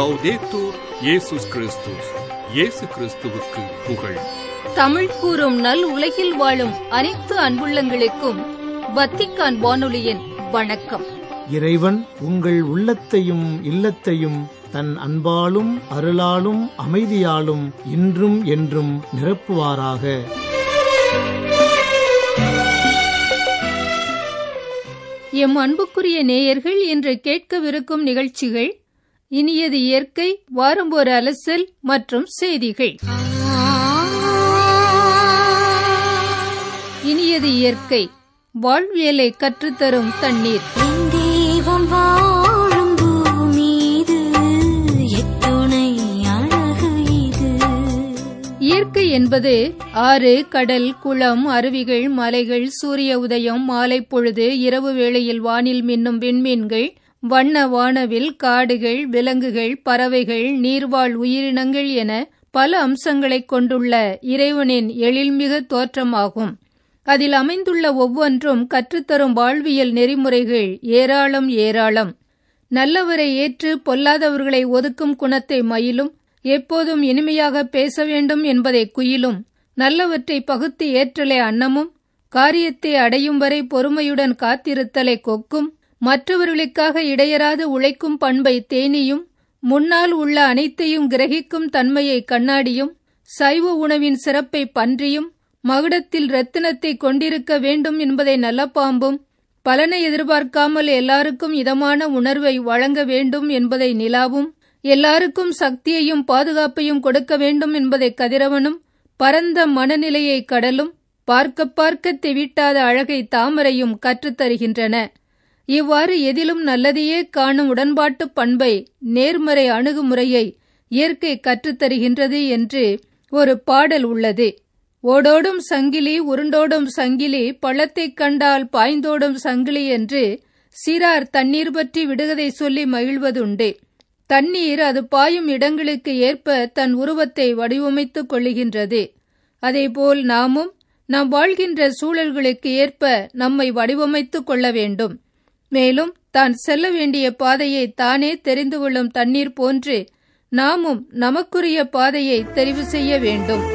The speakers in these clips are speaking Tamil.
லவ்தேத்தூர் இயேசுஸ் கிறிஸ்துஸ் இயேசு கிறிஸ்துவுக்கு புகழ் தமிழ் கூறும் நல் உலகில் வாழும் அனைத்து அன்புள்ளங்களுக்கும் வத்திக்கான் வானொலியின் வணக்கம் இறைவன் உங்கள் உள்ளத்தையும் இல்லத்தையும் தன் அன்பாலும் அருளாலும் அமைதியாலும் இன்றும் என்றும் நிரப்புவாராக எம் அன்புக்குரிய நேயர்கள் இன்று கேட்கவிருக்கும் நிகழ்ச்சிகள் இனியது இயற்கை வாரம் ஒரு அலசல் மற்றும் செய்திகள் இனியது இயற்கை வாழ்வியலை கற்றுத்தரும் தண்ணீர் என் தெய்வம் வாழும் பூமீது எத்துணை அழகு இது இயற்கை என்பது ஆறு கடல் குளம் அருவிகள் மலைகள் சூரிய உதயம் மாலை பொழுது இரவு வேளையில் வானில் மின்னும் விண்மீன்கள் வண்ண வானவில் காடுகள் விலங்குகள் பறவைகள் நீர்வாழ் உயிரினங்கள் என பல அம்சங்களைக் கொண்டுள்ள இறைவனின் எழில்மிகு தோற்றமாகும் அதில் அமைந்துள்ள ஒவ்வொன்றும் கற்றுத்தரும் வாழ்வியல் நெறிமுறைகள் ஏராளம் ஏராளம் நல்லவரை ஏற்று பொல்லாதவர்களை ஒதுக்கும் குணத்தை மயிலும் எப்போதும் இனிமையாக பேச வேண்டும் என்பதை குயிலும் நல்லவற்றை பகுத்து ஏற்றலை அன்னமும் காரியத்தை அடையும் வரை பொறுமையுடன் காத்திருத்தலை கொக்கும் மற்றவர்களுக்காக இடையராது உழைக்கும் பண்பை தேனியும் முன்னால் உள்ள அனைத்தையும் கிரகிக்கும் தன்மையை கண்ணாடியும் சைவ உணவின் சிறப்பை பன்றியும் மகுடத்தில் ரத்தினத்தை கொண்டிருக்க வேண்டும் என்பதை நல்லபாம்பும் பலனை எதிர்பார்க்காமல் எல்லாருக்கும் இதமான உணர்வை வழங்க வேண்டும் என்பதை நிலாவும் எல்லாருக்கும் சக்தியையும் பாதுகாப்பையும் கொடுக்க வேண்டும் என்பதை கதிரவனும் பரந்த மனநிலையை கடலும் பார்க்க பார்க்க தெவிட்டாத அழகை தாமரையும் கற்றுத்தருகின்றன இவ்வாறு எதிலும் நல்லதையே காணும் உடன்பாட்டு பண்பை நேர்மறை அணுகுமுறையை இயற்கை கற்றுத்தருகின்றது என்று ஒரு பாடல் உள்ளது ஓடோடும் சங்கிலி உருண்டோடும் சங்கிலி பள்ளத்தைக் கண்டால் பாய்ந்தோடும் சங்கிலி என்று சிறார் தண்ணீர் பற்றி விடுகதை சொல்லி மகிழ்வதுண்டு தண்ணீர் அது பாயும் இடங்களுக்கு ஏற்ப தன் உருவத்தை வடிவமைத்துக் கொள்ளுகின்றது அதேபோல் நாமும் நாம் வாழ்கின்ற சூழல்களுக்கு ஏற்ப நம்மை வடிவமைத்துக் கொள்ள வேண்டும் மேலும் தான் செல்ல வேண்டிய பாதையை தானே தெரிந்து கொள்ளும் தண்ணீர் போன்று நாமும் நமக்குரிய பாதையை தெரிவு செய்ய வேண்டும்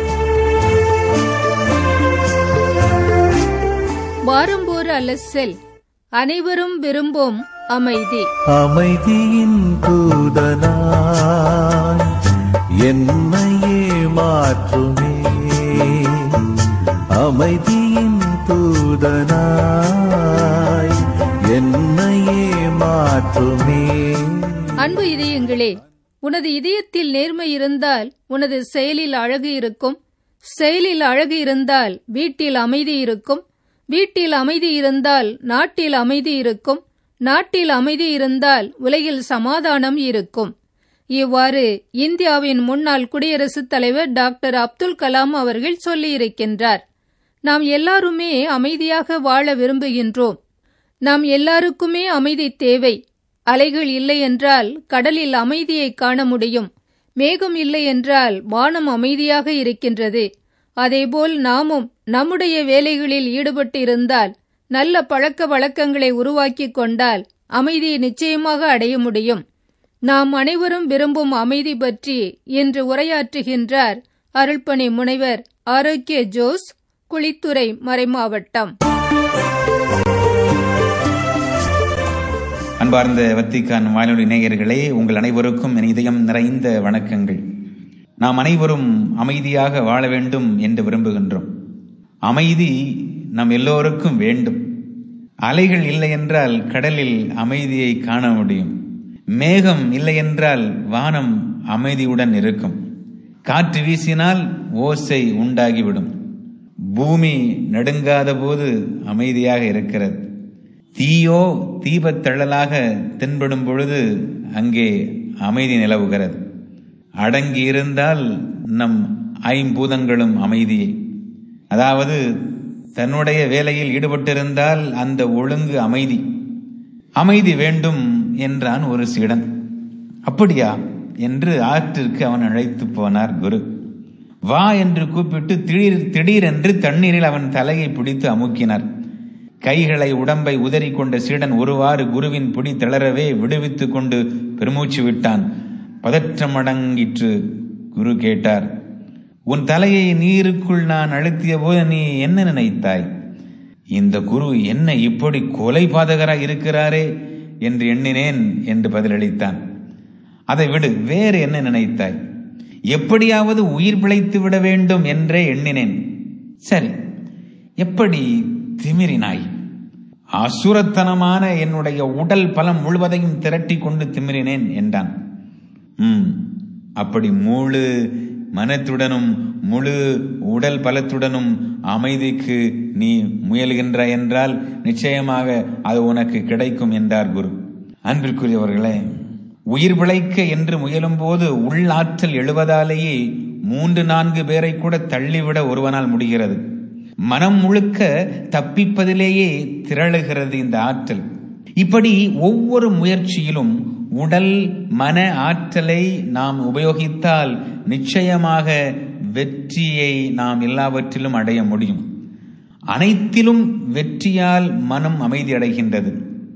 வாரம்போர் அலசல் அனைவரும் விரும்பும் அமைதி அமைதியின் தூதனாய் என்னையே மாற்றுமே அமைதியின் தூதனாய் என்னையே மாற்றுமே அன்பு இதயங்களே உனது இதயத்தில் நேர்மை இருந்தால் உனது செயலில் அழகு இருக்கும் செயலில் அழகு இருந்தால் வீட்டில் அமைதி இருக்கும் வீட்டில் அமைதி இருந்தால் நாட்டில் அமைதி இருக்கும் நாட்டில் அமைதி இருந்தால் உலகில் சமாதானம் இருக்கும் இவ்வாறு இந்தியாவின் முன்னாள் குடியரசுத் தலைவர் டாக்டர் அப்துல் கலாம் அவர்கள் சொல்லியிருக்கின்றார் நாம் எல்லாருமே அமைதியாக வாழ விரும்புகின்றோம் நாம் எல்லாருக்குமே அமைதி தேவை அலைகள் இல்லை என்றால் கடலில் அமைதியை காண முடியும் மேகம் இல்லை என்றால் வானம் அமைதியாக இருக்கின்றது அதேபோல் நாமும் நம்முடைய வேலைகளில் ஈடுபட்டு இருந்தால் நல்ல பழக்க வழக்கங்களை உருவாக்கிக் கொண்டால் அமைதியை நிச்சயமாக அடைய முடியும் நாம் அனைவரும் விரும்பும் அமைதி பற்றி இன்று உரையாற்றுகின்றார் அருள்பணி முனைவர் ஆரோக்கிய ஜோஸ் குளித்துறை மறைமாவட்டம் அன்பார்ந்த வத்திக்கான் வானொலி நேயர்களே உங்கள் அனைவருக்கும் என் இதயம் நிறைந்த வணக்கங்கள் நாம் அனைவரும் அமைதியாக வாழ வேண்டும் என்று விரும்புகின்றோம் அமைதி நம் எல்லோருக்கும் வேண்டும் அலைகள் இல்லை என்றால் கடலில் அமைதியை காண முடியும் மேகம் இல்லை என்றால் வானம் அமைதியுடன் இருக்கும் காற்று வீசினால் ஓசை உண்டாகிவிடும் பூமி நடுங்காத போது அமைதியாக இருக்கிறது தீயோ தீபத்தழலாக தென்படும் பொழுது அங்கே அமைதி நிலவுகிறது அடங்கி இருந்தால் நம் ஐம்பூதங்களும் அமைதியை அதாவது தன்னுடைய வேலையில் ஈடுபட்டிருந்தால் அந்த ஒழுங்கு அமைதி அமைதி வேண்டும் என்றான் ஒரு சீடன் அப்படியா என்று ஆற்றிற்கு அவன் அழைத்து போனார் குரு வா என்று கூப்பிட்டு திடீர் திடீரென்று தண்ணீரில் அவன் தலையை பிடித்து அமுக்கினார் கைகளை உடம்பை உதறிக்கொண்ட சீடன் ஒருவாறு குருவின் பிடி தளரவே விடுவித்துக் கொண்டு பெருமூச்சு விட்டான் பதற்றமடங்கிற்று குரு கேட்டார் உன் தலையை நீருக்குள் நான் அழுத்திய போது நீ என்ன நினைத்தாய் இந்த குரு என்ன இப்படி கொலை பாதகராய் இருக்கிறாரே என்று எண்ணினேன் என்று பதிலளித்தான் அதை விடு வேறு என்ன நினைத்தாய் எப்படியாவது உயிர் பிழைத்து விட வேண்டும் என்றே எண்ணினேன் சரி எப்படி திமிரினாய் அசுரத்தனமான என்னுடைய உடல் பலம் முழுவதையும் திரட்டி கொண்டு திமிரினேன் என்றான் ம் அப்படி முழு மனத்துடனும் முழு உடல் பலத்துடனும் அமைதிக்கு நீ முயல்கின்றாய் என்றால் நிச்சயமாக அது உனக்கு கிடைக்கும் என்றார் குரு அன்பிற்குரியவர்களே உயிர் பிழைக்க என்று முயலும் போது உள்ளாற்றல் எழுவதாலேயே மூன்று நான்கு பேரை கூட தள்ளிவிட ஒருவனால் முடிகிறது மனம் முழுக்க தப்பிப்பதிலேயே திரளுகிறது இந்த ஆற்றல் இப்படி ஒவ்வொரு முயற்சியிலும் உடல் மன ஆற்றலை நாம் உபயோகித்தால் நிச்சயமாக வெற்றியை நாம் எல்லாவற்றிலும் அடைய முடியும் அனைத்திலும் வெற்றியால் மனம் அமைதி அடைகின்றது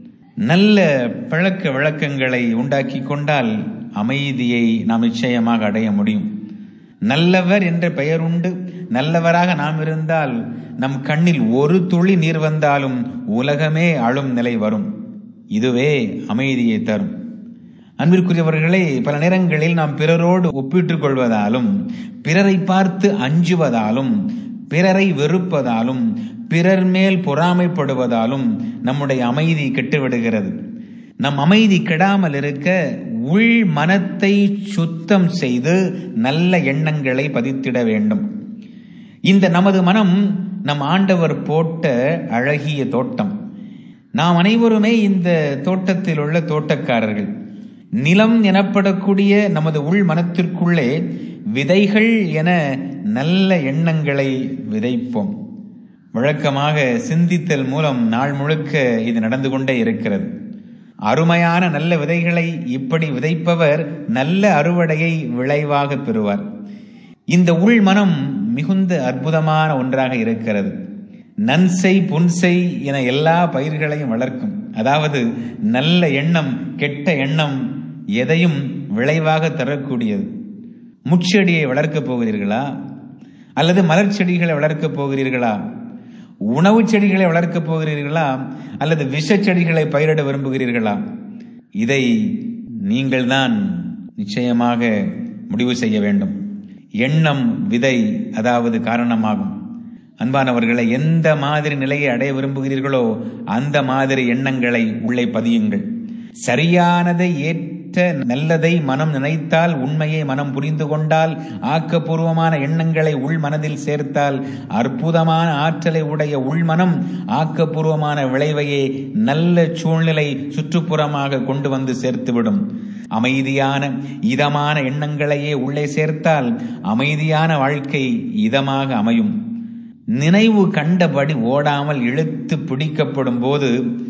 நல்ல பழக்க வழக்கங்களை உண்டாக்கி கொண்டால் அமைதியை நாம் நிச்சயமாக அடைய முடியும் நல்லவர் என்ற பெயர் உண்டு நல்லவராக நாம் இருந்தால் நம் கண்ணில் ஒரு துளி நீர் வந்தாலும் உலகமே அழும் நிலை வரும் இதுவே அமைதியை தரும் அன்பிற்குரியவர்களே பல நேரங்களில் நாம் பிறரோடு ஒப்பிட்டுக் கொள்வதாலும் பிறரை பார்த்து அஞ்சுவதாலும் பிறரை வெறுப்பதாலும் பிறர் மேல் பொறாமைப்படுவதாலும் நம்முடைய அமைதி கெட்டுவிடுகிறது நம் அமைதி கெடாமல் இருக்க உள் மனத்தை சுத்தம் செய்து நல்ல எண்ணங்களை பதித்திட வேண்டும் இந்த நமது மனம் நம் ஆண்டவர் போட்ட அழகிய தோட்டம் நாம் அனைவருமே இந்த தோட்டத்தில் உள்ள தோட்டக்காரர்கள் நிலம் எனப்படக்கூடிய நமது உள் மனத்திற்குள்ளே விதைகள் என நல்ல எண்ணங்களை விதைப்போம் வழக்கமாக சிந்தித்தல் மூலம் நாள் முழுக்க இது நடந்து கொண்டே இருக்கிறது அருமையான நல்ல விதைகளை இப்படி விதைப்பவர் நல்ல அறுவடையை விளைவாக பெறுவார் இந்த உள் மனம் மிகுந்த அற்புதமான ஒன்றாக இருக்கிறது நன்சை புன்சை என எல்லா பயிர்களையும் வளர்க்கும் அதாவது நல்ல எண்ணம் கெட்ட எண்ணம் எதையும் விளைவாக தரக்கூடியது முச்செடியை வளர்க்கப் போகிறீர்களா அல்லது மலர் செடிகளை வளர்க்கப் போகிறீர்களா உணவு செடிகளை வளர்க்கப் போகிறீர்களா அல்லது விஷ செடிகளை பயிரிட விரும்புகிறீர்களா இதை நீங்கள் தான் நிச்சயமாக முடிவு செய்ய வேண்டும் எண்ணம் விதை அதாவது காரணமாகும் அன்பானவர்களை எந்த மாதிரி நிலையை அடைய விரும்புகிறீர்களோ அந்த மாதிரி எண்ணங்களை உள்ளே பதியுங்கள் சரியானதை ஏற்ற நல்லதை மனம் நினைத்தால் உண்மையை மனம் புரிந்து கொண்டால் ஆக்கப்பூர்வமான எண்ணங்களை உள் மனதில் சேர்த்தால் அற்புதமான ஆற்றலை உடைய உள்மனம் ஆக்கப்பூர்வமான விளைவையே நல்ல சூழ்நிலை சுற்றுப்புறமாக கொண்டு வந்து சேர்த்துவிடும் அமைதியான இதமான எண்ணங்களையே உள்ளே சேர்த்தால் அமைதியான வாழ்க்கை இதமாக அமையும் நினைவு கண்டபடி ஓடாமல் இழுத்து பிடிக்கப்படும் போது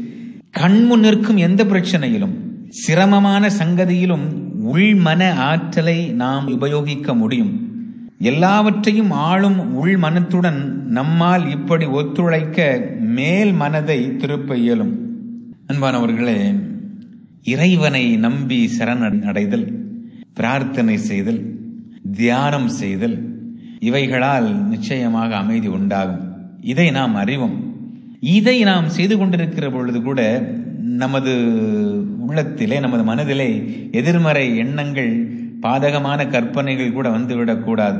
கண்முன் நிற்கும் எந்த பிரச்சனையிலும் சிரமமான சங்கதியிலும் உள்மன ஆற்றலை நாம் உபயோகிக்க முடியும் எல்லாவற்றையும் ஆளும் உள் மனத்துடன் நம்மால் இப்படி ஒத்துழைக்க மேல் மனதை திருப்ப இயலும் அன்பானவர்களே இறைவனை நம்பி சரணடைதல் பிரார்த்தனை செய்தல் தியானம் செய்தல் இவைகளால் நிச்சயமாக அமைதி உண்டாகும் இதை நாம் அறிவோம் இதை நாம் செய்து கொண்டிருக்கிற பொழுது கூட நமது உள்ளத்திலே நமது மனதிலே எதிர்மறை எண்ணங்கள் பாதகமான கற்பனைகள் கூட வந்துவிடக்கூடாது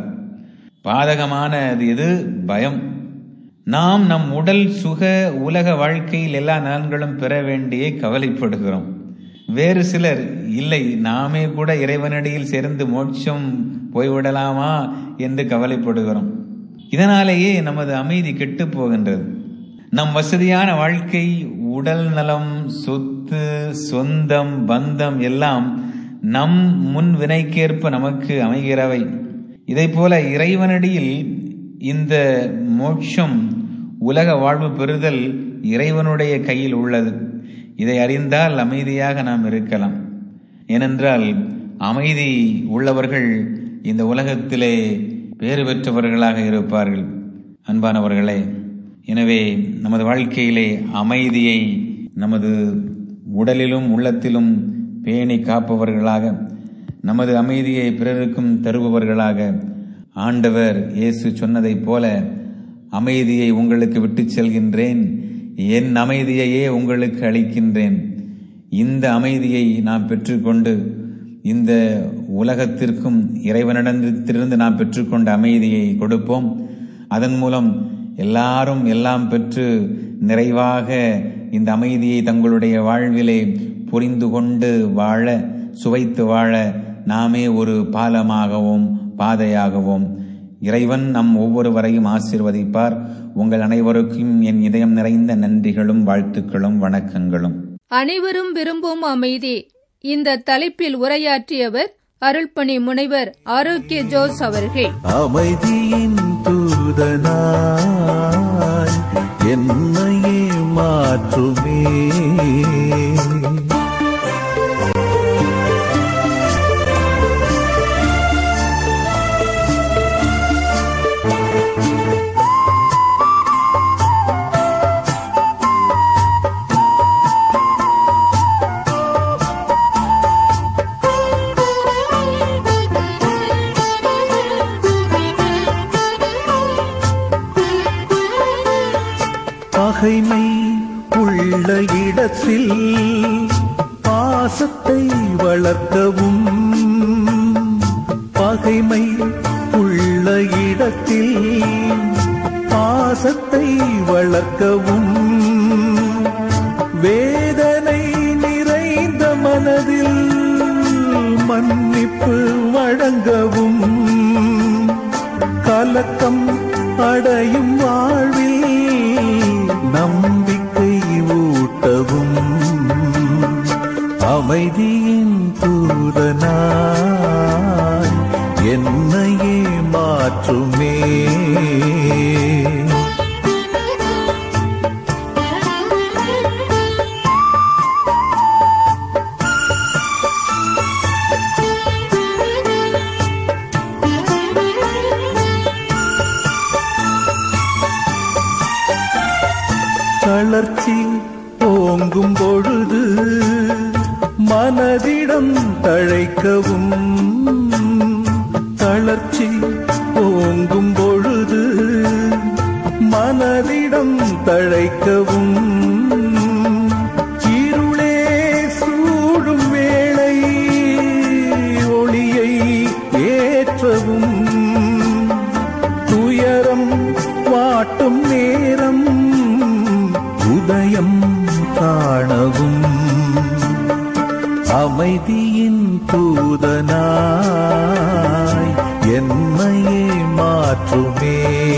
பாதகமானது எது பயம் நாம் நம் உடல் சுக உலக வாழ்க்கையில் எல்லா நலன்களும் பெற வேண்டியே கவலைப்படுகிறோம் வேறு சிலர் இல்லை நாமே கூட இறைவனடியில் சேர்ந்து மோட்சம் போய்விடலாமா என்று கவலைப்படுகிறோம் இதனாலேயே நமது அமைதி கெட்டு போகின்றது நம் வசதியான வாழ்க்கை உடல் நலம் சொத்து சொந்தம் பந்தம் எல்லாம் நம் முன் வினைக்கேற்ப நமக்கு அமைகிறவை இதை போல இறைவனடியில் இந்த மோட்சம் உலக வாழ்வு பெறுதல் இறைவனுடைய கையில் உள்ளது இதை அறிந்தால் அமைதியாக நாம் இருக்கலாம் ஏனென்றால் அமைதி உள்ளவர்கள் இந்த உலகத்திலே பேறு பெற்றவர்களாக இருப்பார்கள் அன்பானவர்களே எனவே நமது வாழ்க்கையிலே அமைதியை நமது உடலிலும் உள்ளத்திலும் பேணி காப்பவர்களாக நமது அமைதியை பிறருக்கும் தருபவர்களாக ஆண்டவர் இயேசு சொன்னதைப் போல அமைதியை உங்களுக்கு விட்டுச் செல்கின்றேன் என் அமைதியையே உங்களுக்கு அளிக்கின்றேன் இந்த அமைதியை நாம் பெற்றுக்கொண்டு இந்த உலகத்திற்கும் இறைவனிடத்திலிருந்து நாம் பெற்றுக்கொண்ட அமைதியை கொடுப்போம் அதன் மூலம் எல்லாரும் எல்லாம் பெற்று நிறைவாக இந்த அமைதியை தங்களுடைய வாழ்விலே புரிந்து கொண்டு வாழ சுவைத்து வாழ நாமே ஒரு பாலமாகவும் பாதையாகவும் இறைவன் நம் ஒவ்வொருவரையும் ஆசீர்வதிப்பார் உங்கள் அனைவருக்கும் என் இதயம் நிறைந்த நன்றிகளும் வாழ்த்துக்களும் வணக்கங்களும் அனைவரும் விரும்பும் அமைதி இந்த தலைப்பில் உரையாற்றியவர் அருள்பணி முனைவர் ஆரோக்கிய ஜோஸ் அவர்கள் அமைதியின் தூதனாய் என்னையே மாற்றுமே பகைமை உள்ள இடத்தில் பாசத்தை வளர்க்கவும் பகைமை உள்ள இடத்தில் பாசத்தை வளர்க்கவும் வேதனை நிறைந்த மனதில் மன்னிப்பு வழங்கவும் கலக்கம் அடையும் வாழ்வில் நம்பிக்கை ஊட்டவும் அமைதியின் தூதனாய் என்னையே மாற்றுமே தளர்ச்சி ஓங்கும் பொழுது மனதிடம் தழைக்கவும் தளர்ச்சி ஓங்கும் பொழுது மனதிடம் தழைக்கவும் இருளே சூடும் வேளை ஒளியை ஏற்றவும் துயரம் வாட்டும் நேரம் உதயம் காணவும் அமைதியின் தூதனாய் என்னையே மாற்றுமே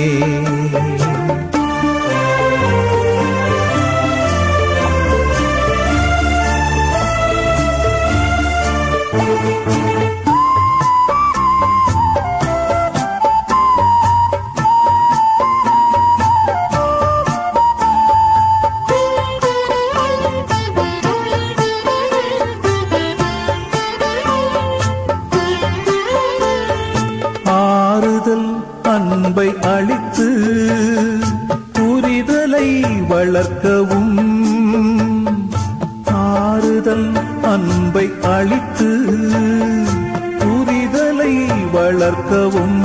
ஆறுதல் அன்பை அளித்து புரிதலை வளர்க்கவும் ஆறுதல் அன்பை அளித்து புரிதலை வளர்க்கவும்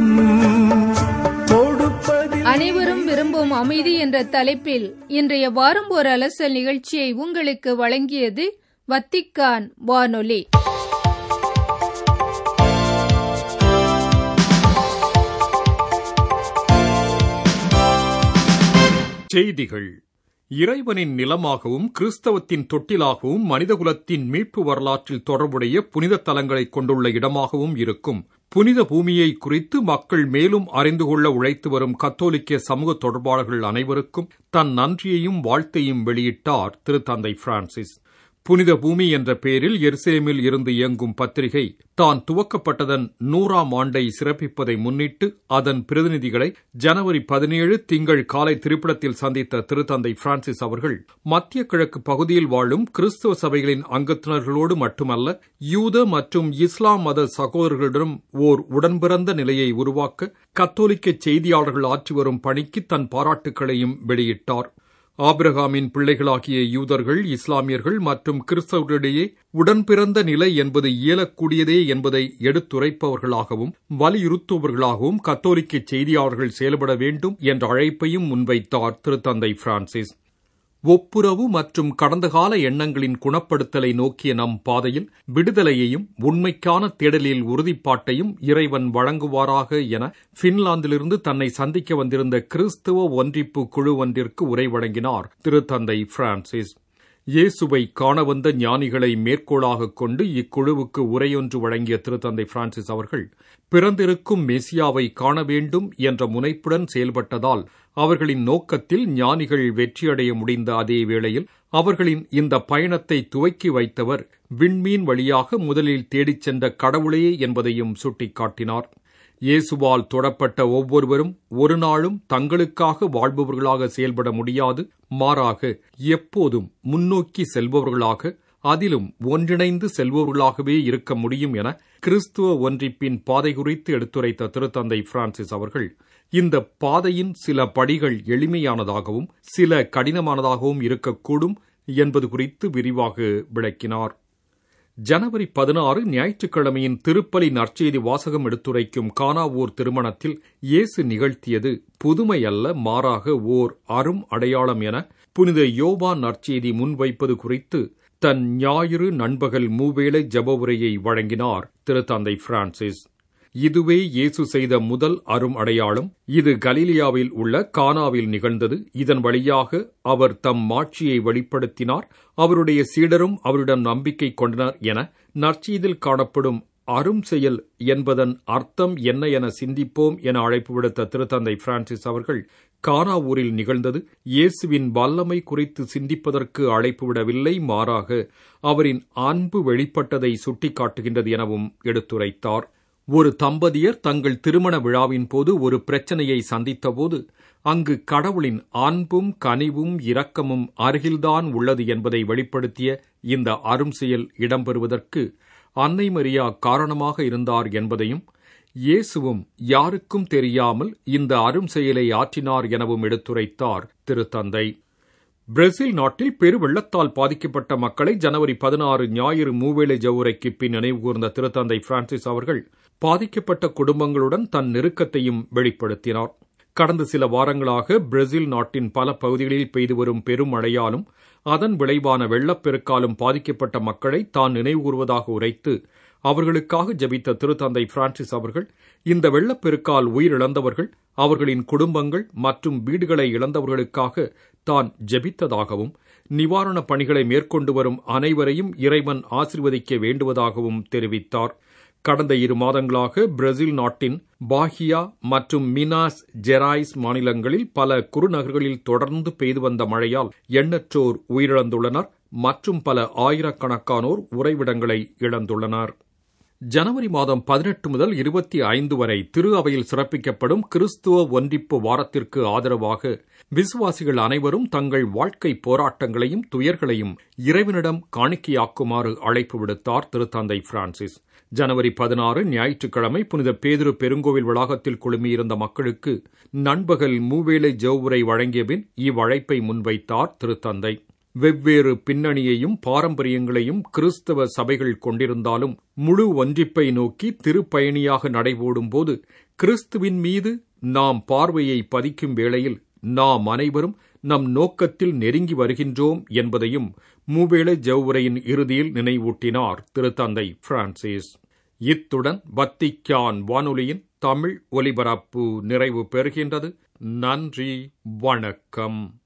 கொடுப்பதில் அனைவரும் விரும்பும் அமைதி என்ற தலைப்பில் இன்றைய வாரம் ஒரு அலசல் நிகழ்ச்சியை உங்களுக்கு வழங்கியது வத்திக்கான் வானொலி செய்திகள் இறைவனின் நிலமாகவும் கிறிஸ்தவத்தின் தொட்டிலாகவும் மனிதகுலத்தின் மீட்பு வரலாற்றில் தொடர்புடைய புனித தலங்களைக் கொண்டுள்ள இடமாகவும் இருக்கும் புனித பூமியை குறித்து மக்கள் மேலும் அறிந்து கொள்ள உழைத்து வரும் கத்தோலிக்க சமூக தொடர்பாளர்கள் அனைவருக்கும் தன் நன்றியையும் வாழ்த்தையும் வெளியிட்டார் திருத்தந்தை பிரான்சிஸ் புனித பூமி என்ற பெயரில் எருசலேமில் இருந்து இயங்கும் பத்திரிகை தான் துவக்கப்பட்டதன் நூறாம் ஆண்டை சிறப்பிப்பதை முன்னிட்டு அதன் பிரதிநிதிகளை ஜனவரி பதினேழு திங்கள் காலை திரிப்படத்தில் சந்தித்த திருத்தந்தை பிரான்சிஸ் அவர்கள் மத்திய கிழக்கு பகுதியில் வாழும் கிறிஸ்தவ சபைகளின் அங்கத்தினர்களோடு மட்டுமல்ல யூத மற்றும் இஸ்லாம் மத சகோதரர்களிடம் ஓர் உடன்பிறந்த நிலையை உருவாக்க கத்தோலிக்க செய்தியாளர்கள் ஆற்றி வரும் பணிக்கு தன் பாராட்டுக்களையும் வெளியிட்டார் ஆபிரகாமின் பிள்ளைகளாகிய யூதர்கள் இஸ்லாமியர்கள் மற்றும் கிறிஸ்தவர்களிடையே உடன்பிறந்த நிலை என்பது இயலக்கூடியதே என்பதை எடுத்துரைப்பவர்களாகவும் வலியுறுத்துபவர்களாகவும் கத்தோலிக்க செய்தியாளர்கள் செயல்பட வேண்டும் என்ற அழைப்பையும் முன்வைத்தார் திருத்தந்தை பிரான்சிஸ் ஒப்புரவு மற்றும் கடந்த கால எண்ணங்களின் குணப்படுத்தலை நோக்கிய நம் பாதையில் விடுதலையையும் உண்மைக்கான தேடலில் உறுதிப்பாட்டையும் இறைவன் வழங்குவாராக என பின்லாந்திலிருந்து தன்னை சந்திக்க வந்திருந்த கிறிஸ்துவ ஒன்றிப்பு குழு ஒன்றிற்கு உரை வழங்கினார் திருத்தந்தை பிரான்சிஸ் இயேசுவை காண வந்த ஞானிகளை மேற்கோளாகக் கொண்டு இக்குழுவுக்கு உரையொன்று வழங்கிய திருத்தந்தை பிரான்சிஸ் அவர்கள் பிறந்திருக்கும் மெசியாவை காண வேண்டும் என்ற முனைப்புடன் செயல்பட்டதால் அவர்களின் நோக்கத்தில் ஞானிகள் வெற்றியடைய முடிந்த அதே வேளையில் அவர்களின் இந்த பயணத்தை துவக்கி வைத்தவர் விண்மீன் வழியாக முதலில் தேடிச் சென்ற கடவுளே என்பதையும் சுட்டிக்காட்டினார் இயேசுவால் தொடப்பட்ட ஒவ்வொருவரும் ஒரு நாளும் தங்களுக்காக வாழ்பவர்களாக செயல்பட முடியாது மாறாக எப்போதும் முன்னோக்கி செல்பவர்களாக அதிலும் ஒன்றிணைந்து செல்பவர்களாகவே இருக்க முடியும் என கிறிஸ்துவ ஒன்றிப்பின் பாதை குறித்து எடுத்துரைத்த திருத்தந்தை பிரான்சிஸ் அவர்கள் இந்த பாதையின் சில படிகள் எளிமையானதாகவும் சில கடினமானதாகவும் இருக்கக்கூடும் என்பது குறித்து விரிவாக விளக்கினார் ஜனவரி பதினாறு ஞாயிற்றுக்கிழமையின் திருப்பலி நற்செய்தி வாசகம் எடுத்துரைக்கும் கானாவூர் திருமணத்தில் இயேசு நிகழ்த்தியது புதுமை அல்ல மாறாக ஓர் அரும் அடையாளம் என புனித யோவா நற்செய்தி முன்வைப்பது குறித்து தன் ஞாயிறு நண்பகல் மூவேளை ஜப உரையை வழங்கினார் திருத்தந்தை பிரான்சிஸ் இதுவே இயேசு செய்த முதல் அரும் அடையாளம் இது கலீலியாவில் உள்ள கானாவில் நிகழ்ந்தது இதன் வழியாக அவர் தம் மாட்சியை வெளிப்படுத்தினார் அவருடைய சீடரும் அவரிடம் நம்பிக்கை கொண்டனர் என நற்செய்தில் காணப்படும் அரும் செயல் என்பதன் அர்த்தம் என்ன என சிந்திப்போம் என அழைப்பு விடுத்த திருத்தந்தை பிரான்சிஸ் அவர்கள் கானா ஊரில் நிகழ்ந்தது இயேசுவின் வல்லமை குறித்து சிந்திப்பதற்கு அழைப்பு விடவில்லை மாறாக அவரின் அன்பு வெளிப்பட்டதை சுட்டிக்காட்டுகின்றது எனவும் எடுத்துரைத்தார் ஒரு தம்பதியர் தங்கள் திருமண விழாவின் போது ஒரு பிரச்சனையை சந்தித்தபோது அங்கு கடவுளின் அன்பும் கனிவும் இரக்கமும் அருகில்தான் உள்ளது என்பதை வெளிப்படுத்திய இந்த அரும் செயல் இடம்பெறுவதற்கு அன்னை மரியா காரணமாக இருந்தார் என்பதையும் இயேசுவும் யாருக்கும் தெரியாமல் இந்த அரும் செயலை ஆற்றினார் எனவும் எடுத்துரைத்தார் திருத்தந்தை பிரேசில் நாட்டில் பெருவெள்ளத்தால் பாதிக்கப்பட்ட மக்களை ஜனவரி பதினாறு ஞாயிறு மூவேளை ஜவுரைக்கு பின் நினைவுகூர்ந்த திருத்தந்தை பிரான்சிஸ் அவர்கள் பாதிக்கப்பட்ட குடும்பங்களுடன் தன் நெருக்கத்தையும் வெளிப்படுத்தினார் கடந்த சில வாரங்களாக பிரேசில் நாட்டின் பல பகுதிகளில் பெய்து வரும் பெரும் மழையாலும் அதன் விளைவான வெள்ளப்பெருக்காலும் பாதிக்கப்பட்ட மக்களை தான் நினைவுகூர்வதாக உரைத்து அவர்களுக்காக ஜபித்த திருத்தந்தை பிரான்சிஸ் அவர்கள் இந்த வெள்ளப்பெருக்கால் உயிரிழந்தவர்கள் அவர்களின் குடும்பங்கள் மற்றும் வீடுகளை இழந்தவர்களுக்காக தான் ஜெபித்ததாகவும் நிவாரணப் பணிகளை மேற்கொண்டு வரும் அனைவரையும் இறைவன் ஆசிர்வதிக்க வேண்டுவதாகவும் தெரிவித்தார் கடந்த இரு மாதங்களாக பிரேசில் நாட்டின் பாஹியா மற்றும் மினாஸ் ஜெராய்ஸ் மாநிலங்களில் பல குறுநகர்களில் தொடர்ந்து பெய்து வந்த மழையால் எண்ணற்றோர் உயிரிழந்துள்ளனர் மற்றும் பல ஆயிரக்கணக்கானோர் உறைவிடங்களை இழந்துள்ளனர் ஜனவரி மாதம் பதினெட்டு முதல் இருபத்தி ஐந்து வரை திரு அவையில் சிறப்பிக்கப்படும் கிறிஸ்துவ ஒன்றிப்பு வாரத்திற்கு ஆதரவாக விசுவாசிகள் அனைவரும் தங்கள் வாழ்க்கை போராட்டங்களையும் துயர்களையும் இறைவனிடம் காணிக்கையாக்குமாறு அழைப்பு விடுத்தார் திருத்தந்தை பிரான்சிஸ் ஜனவரி பதினாறு ஞாயிற்றுக்கிழமை புனித பேதுரு பெருங்கோவில் வளாகத்தில் குழுமியிருந்த மக்களுக்கு நண்பகல் மூவேளை ஜவுரை வழங்கிய பின் இவ்வழைப்பை முன்வைத்தார் திருத்தந்தை வெவ்வேறு பின்னணியையும் பாரம்பரியங்களையும் கிறிஸ்தவ சபைகள் கொண்டிருந்தாலும் முழு ஒன்றிப்பை நோக்கி திருப்பயணியாக நடைபோடும்போது கிறிஸ்துவின் மீது நாம் பார்வையை பதிக்கும் வேளையில் நாம் அனைவரும் நம் நோக்கத்தில் நெருங்கி வருகின்றோம் என்பதையும் மூவேளை ஜவுரையின் இறுதியில் நினைவூட்டினார் திருத்தந்தை பிரான்சிஸ் இத்துடன் வத்திக்கான் வானொலியின் தமிழ் ஒலிபரப்பு நிறைவு பெறுகின்றது நன்றி வணக்கம்